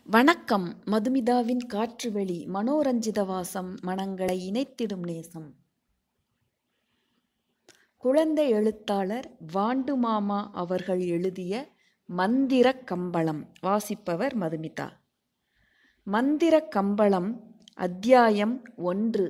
வணக்கம் மதுமிதாவின் காற்றுவெளி மனோரஞ்சித வாசம் மனங்களை இணைத்திடும் நேசம் குழந்தை எழுத்தாளர் வாண்டு மாமா அவர்கள் எழுதிய மந்திர கம்பளம் வாசிப்பவர் மதுமிதா மந்திர கம்பளம் அத்தியாயம் ஒன்று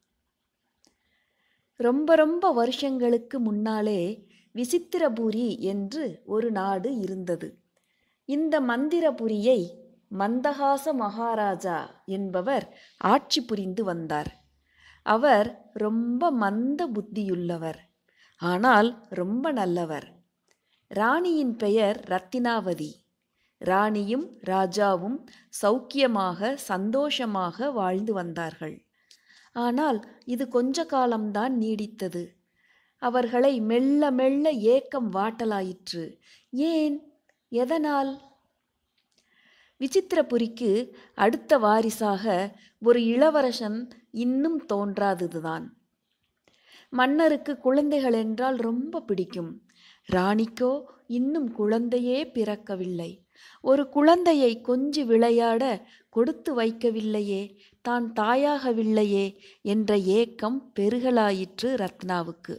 ரொம்ப ரொம்ப வருஷங்களுக்கு முன்னாலே விசித்திரபுரி என்று ஒரு நாடு இருந்தது இந்த மந்திரபுரியை மந்தகாச மகாராஜா என்பவர் ஆட்சி புரிந்து வந்தார் அவர் ரொம்ப மந்த புத்தியுள்ளவர் ஆனால் ரொம்ப நல்லவர் ராணியின் பெயர் ரத்தினாவதி ராணியும் ராஜாவும் சௌக்கியமாக சந்தோஷமாக வாழ்ந்து வந்தார்கள் ஆனால் இது கொஞ்ச காலம்தான் நீடித்தது அவர்களை மெல்ல மெல்ல ஏக்கம் வாட்டலாயிற்று ஏன் எதனால் விசித்திரபுரிக்கு அடுத்த வாரிசாக ஒரு இளவரசன் இன்னும் தோன்றாததுதான் மன்னருக்கு குழந்தைகள் என்றால் ரொம்ப பிடிக்கும் ராணிக்கோ இன்னும் குழந்தையே பிறக்கவில்லை ஒரு குழந்தையை கொஞ்சி விளையாட கொடுத்து வைக்கவில்லையே தான் தாயாகவில்லையே என்ற ஏக்கம் பெருகலாயிற்று ரத்னாவுக்கு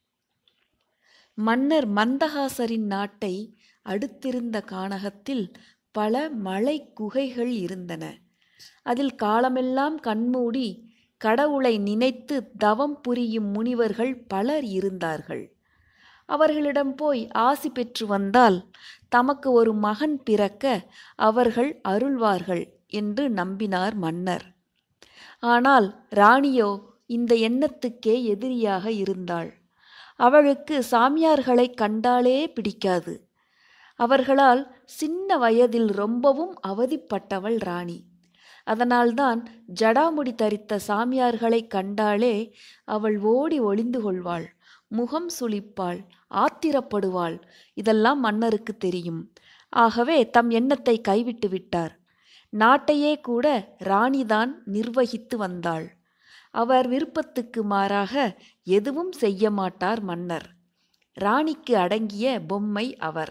மன்னர் மந்தகாசரின் நாட்டை அடுத்திருந்த கானகத்தில் பல மலை குகைகள் இருந்தன அதில் காலமெல்லாம் கண்மூடி கடவுளை நினைத்து தவம் புரியும் முனிவர்கள் பலர் இருந்தார்கள் அவர்களிடம் போய் ஆசி பெற்று வந்தால் தமக்கு ஒரு மகன் பிறக்க அவர்கள் அருள்வார்கள் என்று நம்பினார் மன்னர் ஆனால் ராணியோ இந்த எண்ணத்துக்கே எதிரியாக இருந்தாள் அவளுக்கு சாமியார்களை கண்டாலே பிடிக்காது அவர்களால் சின்ன வயதில் ரொம்பவும் அவதிப்பட்டவள் ராணி அதனால்தான் ஜடாமுடி தரித்த சாமியார்களை கண்டாலே அவள் ஓடி ஒளிந்து கொள்வாள் முகம் சுளிப்பாள் ஆத்திரப்படுவாள் இதெல்லாம் மன்னருக்கு தெரியும் ஆகவே தம் எண்ணத்தை கைவிட்டு விட்டார் நாட்டையே கூட ராணிதான் நிர்வகித்து வந்தாள் அவர் விருப்பத்துக்கு மாறாக எதுவும் செய்ய மாட்டார் மன்னர் ராணிக்கு அடங்கிய பொம்மை அவர்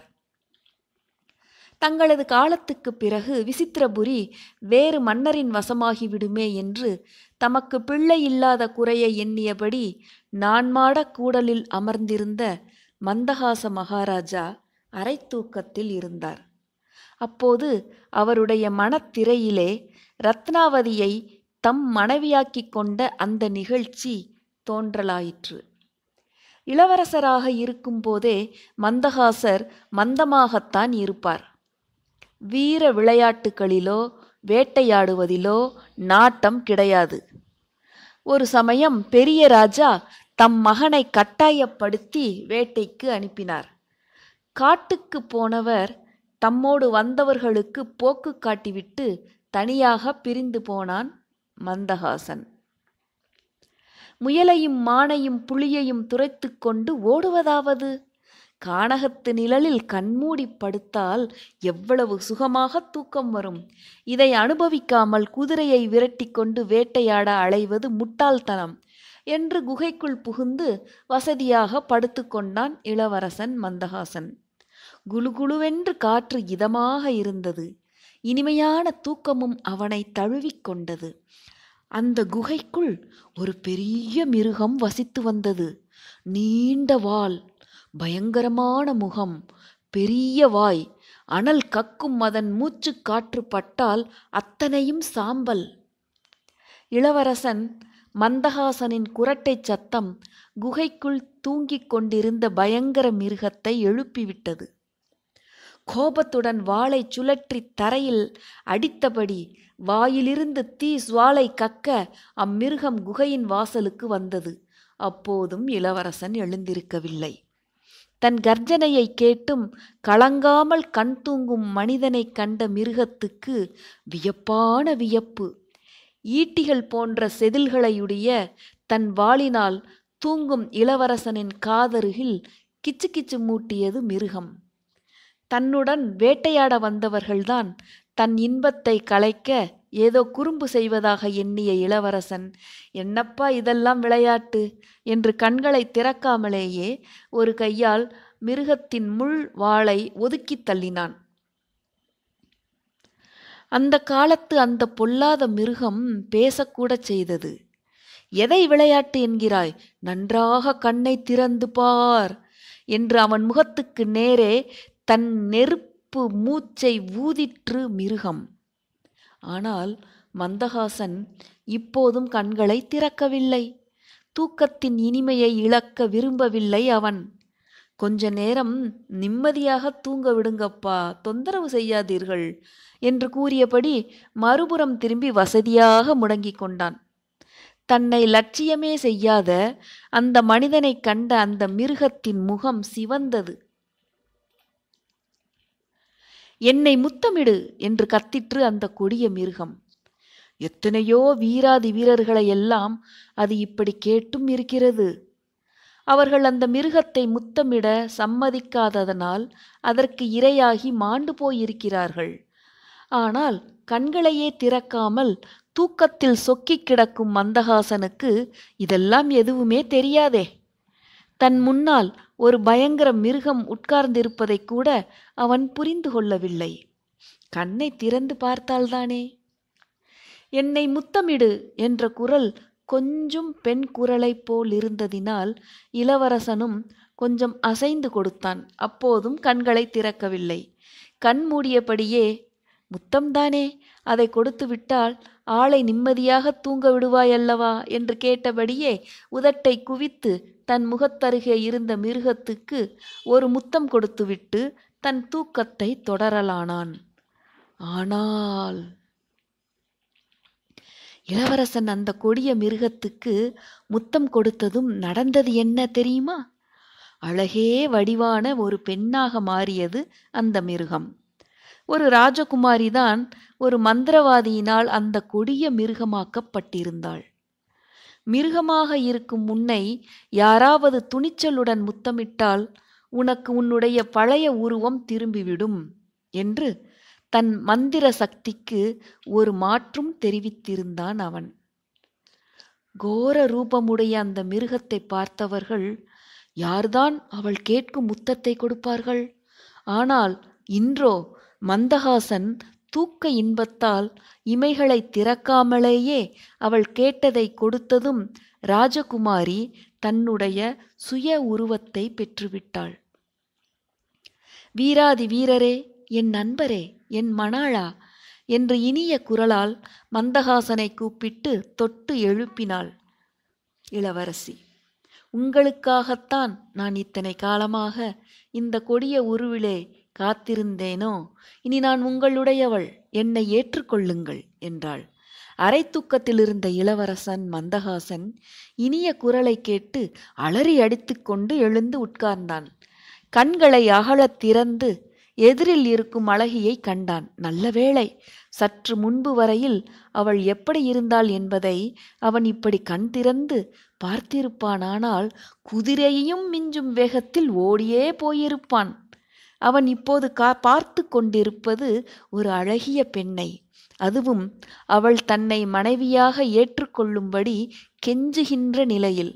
தங்களது காலத்துக்கு பிறகு விசித்திரபுரி வேறு மன்னரின் வசமாகிவிடுமே என்று தமக்கு பிள்ளை இல்லாத குறையை எண்ணியபடி நான்மாட கூடலில் அமர்ந்திருந்த மந்தகாச மகாராஜா அரை தூக்கத்தில் இருந்தார் அப்போது அவருடைய மனத்திரையிலே ரத்னாவதியை தம் மனைவியாக்கிக் கொண்ட அந்த நிகழ்ச்சி தோன்றலாயிற்று இளவரசராக இருக்கும்போதே மந்தகாசர் மந்தமாகத்தான் இருப்பார் வீர விளையாட்டுகளிலோ வேட்டையாடுவதிலோ நாட்டம் கிடையாது ஒரு சமயம் பெரிய ராஜா தம் மகனை கட்டாயப்படுத்தி வேட்டைக்கு அனுப்பினார் காட்டுக்கு போனவர் தம்மோடு வந்தவர்களுக்கு போக்கு காட்டிவிட்டு தனியாக பிரிந்து போனான் மந்தகாசன் முயலையும் மானையும் புலியையும் துரைத்து கொண்டு ஓடுவதாவது கானகத்து நிழலில் கண்மூடி படுத்தால் எவ்வளவு சுகமாக தூக்கம் வரும் இதை அனுபவிக்காமல் குதிரையை விரட்டி கொண்டு வேட்டையாட அலைவது முட்டாள்தனம் என்று குகைக்குள் புகுந்து வசதியாக படுத்துக்கொண்டான் இளவரசன் மந்தகாசன் குலுகுலுவென்று காற்று இதமாக இருந்தது இனிமையான தூக்கமும் அவனை தழுவிக்கொண்டது அந்த குகைக்குள் ஒரு பெரிய மிருகம் வசித்து வந்தது நீண்ட வால் பயங்கரமான முகம் பெரிய வாய் அனல் கக்கும் அதன் மூச்சு காற்று பட்டால் அத்தனையும் சாம்பல் இளவரசன் மந்தகாசனின் குரட்டை சத்தம் குகைக்குள் தூங்கிக் கொண்டிருந்த பயங்கர மிருகத்தை எழுப்பிவிட்டது கோபத்துடன் வாளை சுழற்றி தரையில் அடித்தபடி வாயிலிருந்து தீ சுவாலை கக்க அம்மிருகம் குகையின் வாசலுக்கு வந்தது அப்போதும் இளவரசன் எழுந்திருக்கவில்லை தன் கர்ஜனையை கேட்டும் கலங்காமல் கண் தூங்கும் மனிதனைக் கண்ட மிருகத்துக்கு வியப்பான வியப்பு ஈட்டிகள் போன்ற செதில்களையுடைய தன் வாளினால் தூங்கும் இளவரசனின் காதருகில் கிச்சு கிச்சு மூட்டியது மிருகம் தன்னுடன் வேட்டையாட வந்தவர்கள்தான் தன் இன்பத்தை கலைக்க ஏதோ குறும்பு செய்வதாக எண்ணிய இளவரசன் என்னப்பா இதெல்லாம் விளையாட்டு என்று கண்களை திறக்காமலேயே ஒரு கையால் மிருகத்தின் முள் வாளை ஒதுக்கித் தள்ளினான் அந்த காலத்து அந்த பொல்லாத மிருகம் பேசக்கூடச் செய்தது எதை விளையாட்டு என்கிறாய் நன்றாக கண்ணை திறந்து பார் என்று அவன் முகத்துக்கு நேரே தன் நெருப்பு மூச்சை ஊதிற்று மிருகம் ஆனால் மந்தகாசன் இப்போதும் கண்களை திறக்கவில்லை தூக்கத்தின் இனிமையை இழக்க விரும்பவில்லை அவன் கொஞ்ச நேரம் நிம்மதியாக தூங்க விடுங்கப்பா தொந்தரவு செய்யாதீர்கள் என்று கூறியபடி மறுபுறம் திரும்பி வசதியாக முடங்கிக் கொண்டான் தன்னை லட்சியமே செய்யாத அந்த மனிதனைக் கண்ட அந்த மிருகத்தின் முகம் சிவந்தது என்னை முத்தமிடு என்று கத்திற்று அந்த கொடிய மிருகம் எத்தனையோ வீராதி வீரர்களை எல்லாம் அது இப்படி கேட்டும் இருக்கிறது அவர்கள் அந்த மிருகத்தை முத்தமிட சம்மதிக்காததனால் அதற்கு இரையாகி மாண்டு போயிருக்கிறார்கள் ஆனால் கண்களையே திறக்காமல் தூக்கத்தில் சொக்கிக் கிடக்கும் மந்தகாசனுக்கு இதெல்லாம் எதுவுமே தெரியாதே தன் முன்னால் ஒரு பயங்கர மிருகம் உட்கார்ந்திருப்பதை கூட அவன் புரிந்து கொள்ளவில்லை கண்ணை திறந்து பார்த்தால்தானே என்னை முத்தமிடு என்ற குரல் கொஞ்சம் பெண் குரலைப் போல் இருந்ததினால் இளவரசனும் கொஞ்சம் அசைந்து கொடுத்தான் அப்போதும் கண்களை திறக்கவில்லை கண் மூடியபடியே முத்தம்தானே அதை கொடுத்து விட்டால் ஆளை நிம்மதியாக தூங்க விடுவாயல்லவா என்று கேட்டபடியே உதட்டை குவித்து தன் முகத்தருகே இருந்த மிருகத்துக்கு ஒரு முத்தம் கொடுத்துவிட்டு தன் தூக்கத்தை தொடரலானான் ஆனால் இளவரசன் அந்த கொடிய மிருகத்துக்கு முத்தம் கொடுத்ததும் நடந்தது என்ன தெரியுமா அழகே வடிவான ஒரு பெண்ணாக மாறியது அந்த மிருகம் ஒரு ராஜகுமாரிதான் ஒரு மந்திரவாதியினால் அந்த கொடிய மிருகமாக்கப்பட்டிருந்தாள் மிருகமாக இருக்கும் உன்னை யாராவது துணிச்சலுடன் முத்தமிட்டால் உனக்கு உன்னுடைய பழைய உருவம் திரும்பிவிடும் என்று தன் மந்திர சக்திக்கு ஒரு மாற்றும் தெரிவித்திருந்தான் அவன் கோர ரூபமுடைய அந்த மிருகத்தை பார்த்தவர்கள் யார்தான் அவள் கேட்கும் முத்தத்தை கொடுப்பார்கள் ஆனால் இன்றோ மந்தகாசன் தூக்க இன்பத்தால் இமைகளை திறக்காமலேயே அவள் கேட்டதை கொடுத்ததும் ராஜகுமாரி தன்னுடைய சுய உருவத்தை பெற்றுவிட்டாள் வீராதி வீரரே என் நண்பரே என் மணாளா என்று இனிய குரலால் மந்தகாசனை கூப்பிட்டு தொட்டு எழுப்பினாள் இளவரசி உங்களுக்காகத்தான் நான் இத்தனை காலமாக இந்த கொடிய உருவிலே காத்திருந்தேனோ இனி நான் உங்களுடையவள் என்னை ஏற்றுக்கொள்ளுங்கள் என்றாள் அரை தூக்கத்தில் இருந்த இளவரசன் மந்தகாசன் இனிய குரலை கேட்டு அலறி அடித்துக்கொண்டு எழுந்து உட்கார்ந்தான் கண்களை அகலத் திறந்து எதிரில் இருக்கும் அழகியை கண்டான் நல்ல வேளை சற்று முன்பு வரையில் அவள் எப்படி இருந்தாள் என்பதை அவன் இப்படி கண் திறந்து பார்த்திருப்பானானால் குதிரையையும் மிஞ்சும் வேகத்தில் ஓடியே போயிருப்பான் அவன் இப்போது கா பார்த்து கொண்டிருப்பது ஒரு அழகிய பெண்ணை அதுவும் அவள் தன்னை மனைவியாக ஏற்றுக்கொள்ளும்படி கெஞ்சுகின்ற நிலையில்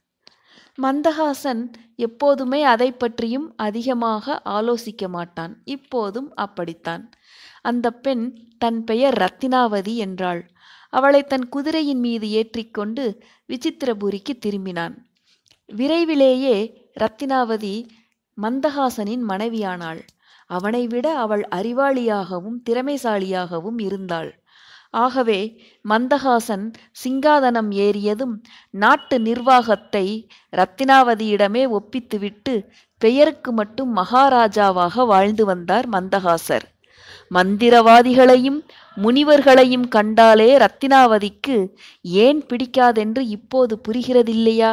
மந்தகாசன் எப்போதுமே அதை பற்றியும் அதிகமாக ஆலோசிக்க மாட்டான் இப்போதும் அப்படித்தான் அந்த பெண் தன் பெயர் ரத்தினாவதி என்றாள் அவளை தன் குதிரையின் மீது ஏற்றிக்கொண்டு விசித்திரபுரிக்கு திரும்பினான் விரைவிலேயே ரத்தினாவதி மந்தகாசனின் மனைவியானாள் அவனை விட அவள் அறிவாளியாகவும் திறமைசாலியாகவும் இருந்தாள் ஆகவே மந்தகாசன் சிங்காதனம் ஏறியதும் நாட்டு நிர்வாகத்தை ரத்தினாவதியிடமே ஒப்பித்துவிட்டு பெயருக்கு மட்டும் மகாராஜாவாக வாழ்ந்து வந்தார் மந்தகாசர் மந்திரவாதிகளையும் முனிவர்களையும் கண்டாலே ரத்தினாவதிக்கு ஏன் பிடிக்காதென்று இப்போது புரிகிறதில்லையா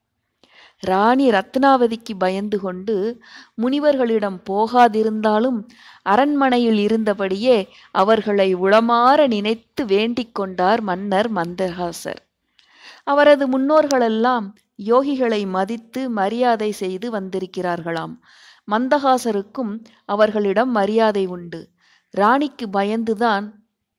ராணி ரத்னாவதிக்கு பயந்து கொண்டு முனிவர்களிடம் போகாதிருந்தாலும் அரண்மனையில் இருந்தபடியே அவர்களை உளமாற நினைத்து வேண்டிக் கொண்டார் மன்னர் மந்தகாசர் அவரது முன்னோர்களெல்லாம் யோகிகளை மதித்து மரியாதை செய்து வந்திருக்கிறார்களாம் மந்தகாசருக்கும் அவர்களிடம் மரியாதை உண்டு ராணிக்கு பயந்துதான்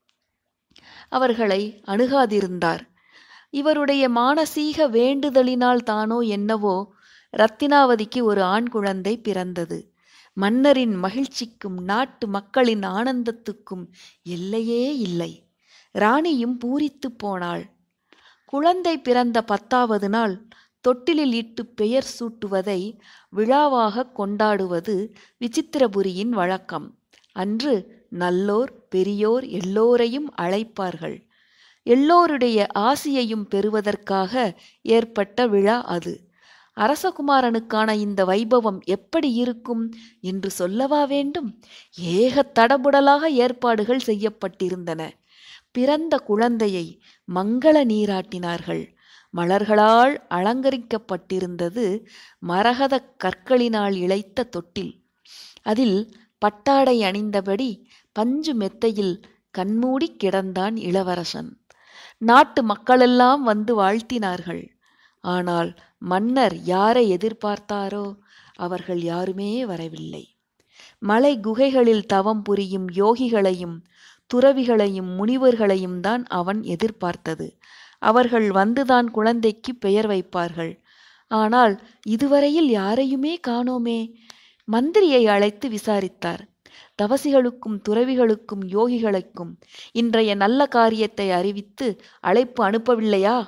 அவர்களை அணுகாதிருந்தார் இவருடைய மானசீக வேண்டுதலினால் தானோ என்னவோ ரத்தினாவதிக்கு ஒரு ஆண் குழந்தை பிறந்தது மன்னரின் மகிழ்ச்சிக்கும் நாட்டு மக்களின் ஆனந்தத்துக்கும் எல்லையே இல்லை ராணியும் பூரித்துப் போனாள் குழந்தை பிறந்த பத்தாவது நாள் தொட்டிலில் இட்டு பெயர் சூட்டுவதை விழாவாக கொண்டாடுவது விசித்திரபுரியின் வழக்கம் அன்று நல்லோர் பெரியோர் எல்லோரையும் அழைப்பார்கள் எல்லோருடைய ஆசியையும் பெறுவதற்காக ஏற்பட்ட விழா அது அரசகுமாரனுக்கான இந்த வைபவம் எப்படி இருக்கும் என்று சொல்லவா வேண்டும் ஏக தடபுடலாக ஏற்பாடுகள் செய்யப்பட்டிருந்தன பிறந்த குழந்தையை மங்கள நீராட்டினார்கள் மலர்களால் அலங்கரிக்கப்பட்டிருந்தது மரகத கற்களினால் இழைத்த தொட்டில் அதில் பட்டாடை அணிந்தபடி பஞ்சு மெத்தையில் கண்மூடி கிடந்தான் இளவரசன் நாட்டு மக்களெல்லாம் வந்து வாழ்த்தினார்கள் ஆனால் மன்னர் யாரை எதிர்பார்த்தாரோ அவர்கள் யாருமே வரவில்லை மலை குகைகளில் தவம் புரியும் யோகிகளையும் துறவிகளையும் முனிவர்களையும் தான் அவன் எதிர்பார்த்தது அவர்கள் வந்துதான் குழந்தைக்கு பெயர் வைப்பார்கள் ஆனால் இதுவரையில் யாரையுமே காணோமே மந்திரியை அழைத்து விசாரித்தார் தவசிகளுக்கும் துறவிகளுக்கும் யோகிகளுக்கும் இன்றைய நல்ல காரியத்தை அறிவித்து அழைப்பு அனுப்பவில்லையா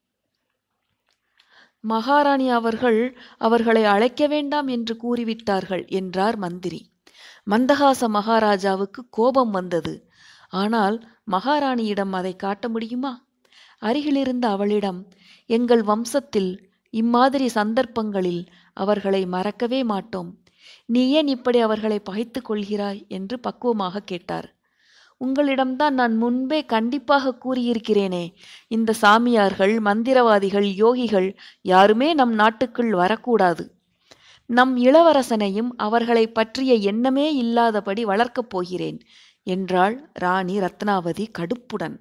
மகாராணி அவர்கள் அவர்களை அழைக்க வேண்டாம் என்று கூறிவிட்டார்கள் என்றார் மந்திரி மந்தகாச மகாராஜாவுக்கு கோபம் வந்தது ஆனால் மகாராணியிடம் அதை காட்ட முடியுமா அருகிலிருந்த அவளிடம் எங்கள் வம்சத்தில் இம்மாதிரி சந்தர்ப்பங்களில் அவர்களை மறக்கவே மாட்டோம் நீ ஏன் இப்படி அவர்களை பகைத்து கொள்கிறாய் என்று பக்குவமாக கேட்டார் உங்களிடம்தான் நான் முன்பே கண்டிப்பாக கூறியிருக்கிறேனே இந்த சாமியார்கள் மந்திரவாதிகள் யோகிகள் யாருமே நம் நாட்டுக்குள் வரக்கூடாது நம் இளவரசனையும் அவர்களை பற்றிய எண்ணமே இல்லாதபடி வளர்க்கப் போகிறேன் என்றாள் ராணி ரத்னாவதி கடுப்புடன்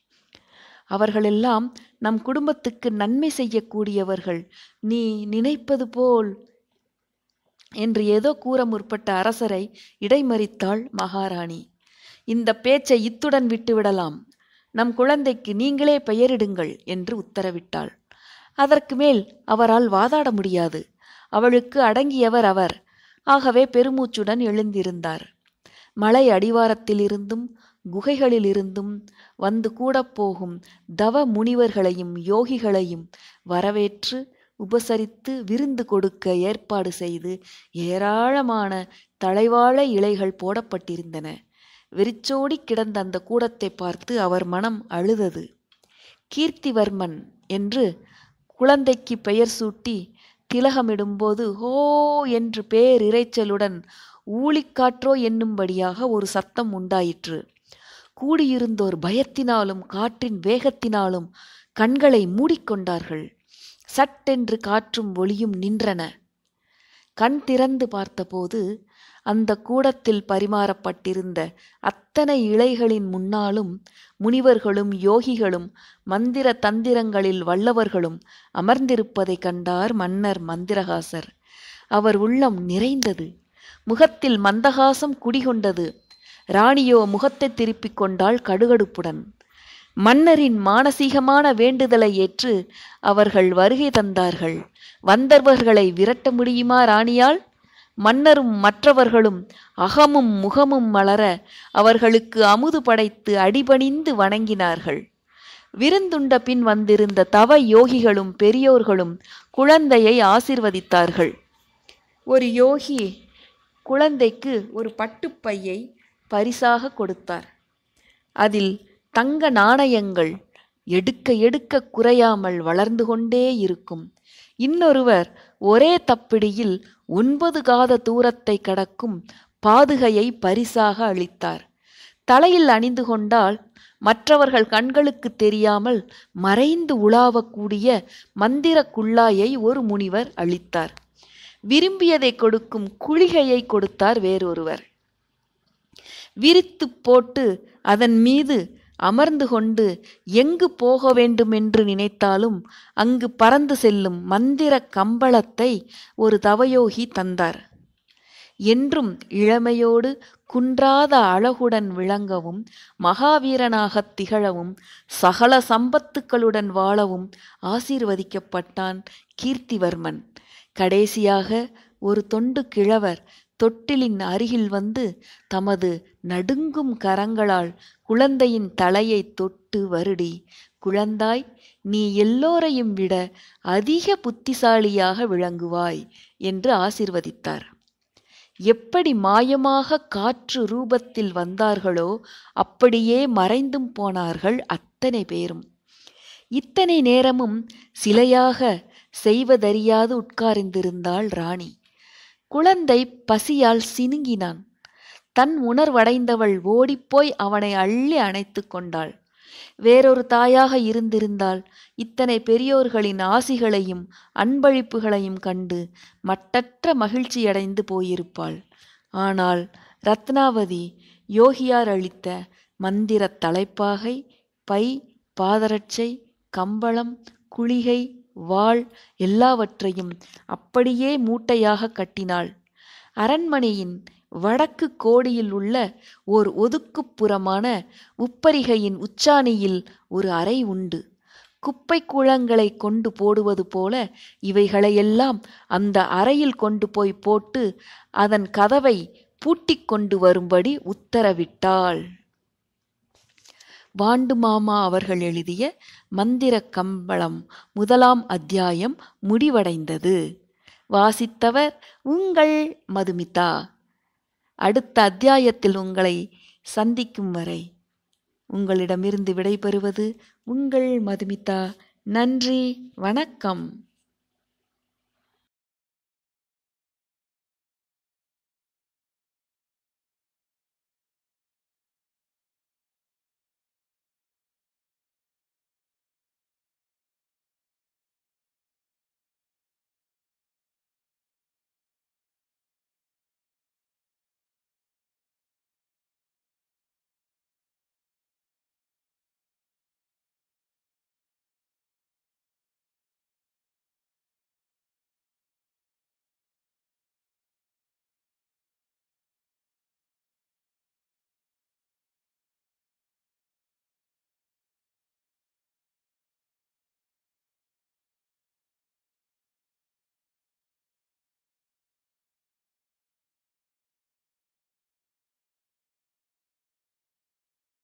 அவர்களெல்லாம் நம் குடும்பத்துக்கு நன்மை செய்யக்கூடியவர்கள் நீ நினைப்பது போல் என்று ஏதோ கூற முற்பட்ட அரசரை இடைமறித்தாள் மகாராணி இந்த பேச்சை இத்துடன் விட்டுவிடலாம் நம் குழந்தைக்கு நீங்களே பெயரிடுங்கள் என்று உத்தரவிட்டாள் அதற்கு மேல் அவரால் வாதாட முடியாது அவளுக்கு அடங்கியவர் அவர் ஆகவே பெருமூச்சுடன் எழுந்திருந்தார் மலை அடிவாரத்திலிருந்தும் குகைகளிலிருந்தும் வந்து கூடப் போகும் தவ முனிவர்களையும் யோகிகளையும் வரவேற்று உபசரித்து விருந்து கொடுக்க ஏற்பாடு செய்து ஏராளமான தலைவாழை இலைகள் போடப்பட்டிருந்தன வெறிச்சோடி கிடந்த அந்த கூடத்தை பார்த்து அவர் மனம் அழுதது கீர்த்திவர்மன் என்று குழந்தைக்கு பெயர் சூட்டி திலகமிடும்போது ஹோ என்று பேரிரைச்சலுடன் ஊழிக்காற்றோ என்னும்படியாக ஒரு சத்தம் உண்டாயிற்று கூடியிருந்தோர் பயத்தினாலும் காற்றின் வேகத்தினாலும் கண்களை மூடிக்கொண்டார்கள் சட்டென்று காற்றும் ஒளியும் நின்றன கண் திறந்து பார்த்தபோது அந்த கூடத்தில் பரிமாறப்பட்டிருந்த அத்தனை இலைகளின் முன்னாலும் முனிவர்களும் யோகிகளும் மந்திர தந்திரங்களில் வல்லவர்களும் அமர்ந்திருப்பதை கண்டார் மன்னர் மந்திரகாசர் அவர் உள்ளம் நிறைந்தது முகத்தில் மந்தகாசம் குடிகொண்டது ராணியோ முகத்தை திருப்பிக் கொண்டாள் கடுகடுப்புடன் மன்னரின் மானசீகமான வேண்டுதலை ஏற்று அவர்கள் வருகை தந்தார்கள் வந்தவர்களை விரட்ட முடியுமா ராணியால் மன்னரும் மற்றவர்களும் அகமும் முகமும் மலர அவர்களுக்கு அமுது படைத்து அடிபணிந்து வணங்கினார்கள் விருந்துண்ட பின் வந்திருந்த தவ யோகிகளும் பெரியோர்களும் குழந்தையை ஆசிர்வதித்தார்கள் ஒரு யோகி குழந்தைக்கு ஒரு பட்டுப்பையை பரிசாக கொடுத்தார் அதில் தங்க நாணயங்கள் எடுக்க எடுக்க குறையாமல் வளர்ந்து கொண்டே இருக்கும் இன்னொருவர் ஒரே தப்பிடியில் ஒன்பது காத தூரத்தை கடக்கும் பாதுகையை பரிசாக அளித்தார் தலையில் அணிந்து கொண்டால் மற்றவர்கள் கண்களுக்கு தெரியாமல் மறைந்து உலாவக்கூடிய மந்திர குள்ளாயை ஒரு முனிவர் அளித்தார் விரும்பியதை கொடுக்கும் குளிகையை கொடுத்தார் வேறொருவர் விரித்து போட்டு அதன் மீது அமர்ந்து கொண்டு எங்கு போக வேண்டுமென்று நினைத்தாலும் அங்கு பறந்து செல்லும் மந்திர கம்பளத்தை ஒரு தவயோகி தந்தார் என்றும் இளமையோடு குன்றாத அழகுடன் விளங்கவும் மகாவீரனாகத் திகழவும் சகல சம்பத்துக்களுடன் வாழவும் ஆசீர்வதிக்கப்பட்டான் கீர்த்திவர்மன் கடைசியாக ஒரு தொண்டு கிழவர் தொட்டிலின் அருகில் வந்து தமது நடுங்கும் கரங்களால் குழந்தையின் தலையை தொட்டு வருடி குழந்தாய் நீ எல்லோரையும் விட அதிக புத்திசாலியாக விளங்குவாய் என்று ஆசிர்வதித்தார் எப்படி மாயமாக காற்று ரூபத்தில் வந்தார்களோ அப்படியே மறைந்தும் போனார்கள் அத்தனை பேரும் இத்தனை நேரமும் சிலையாக செய்வதறியாது உட்கார்ந்திருந்தாள் ராணி குழந்தை பசியால் சினுங்கினான் தன் உணர்வடைந்தவள் ஓடிப்போய் அவனை அள்ளி அணைத்து கொண்டாள் வேறொரு தாயாக இருந்திருந்தால் இத்தனை பெரியோர்களின் ஆசிகளையும் அன்பளிப்புகளையும் கண்டு மட்டற்ற மகிழ்ச்சியடைந்து போயிருப்பாள் ஆனால் ரத்னாவதி யோகியார் அளித்த மந்திரத் தலைப்பாகை பை பாதரட்சை கம்பளம் குளிகை வாள் எல்லாவற்றையும் அப்படியே மூட்டையாக கட்டினாள் அரண்மனையின் வடக்கு கோடியில் உள்ள ஓர் ஒதுக்குப்புறமான உப்பரிகையின் உச்சாணியில் ஒரு அறை உண்டு குப்பை கூழங்களை கொண்டு போடுவது போல இவைகளையெல்லாம் அந்த அறையில் கொண்டு போய் போட்டு அதன் கதவை பூட்டிக் கொண்டு வரும்படி உத்தரவிட்டாள் வாண்டு மாமா அவர்கள் எழுதிய மந்திர கம்பளம் முதலாம் அத்தியாயம் முடிவடைந்தது வாசித்தவர் உங்கள் மதுமிதா அடுத்த அத்தியாயத்தில் உங்களை சந்திக்கும் வரை உங்களிடமிருந்து விடைபெறுவது உங்கள் மதுமிதா நன்றி வணக்கம்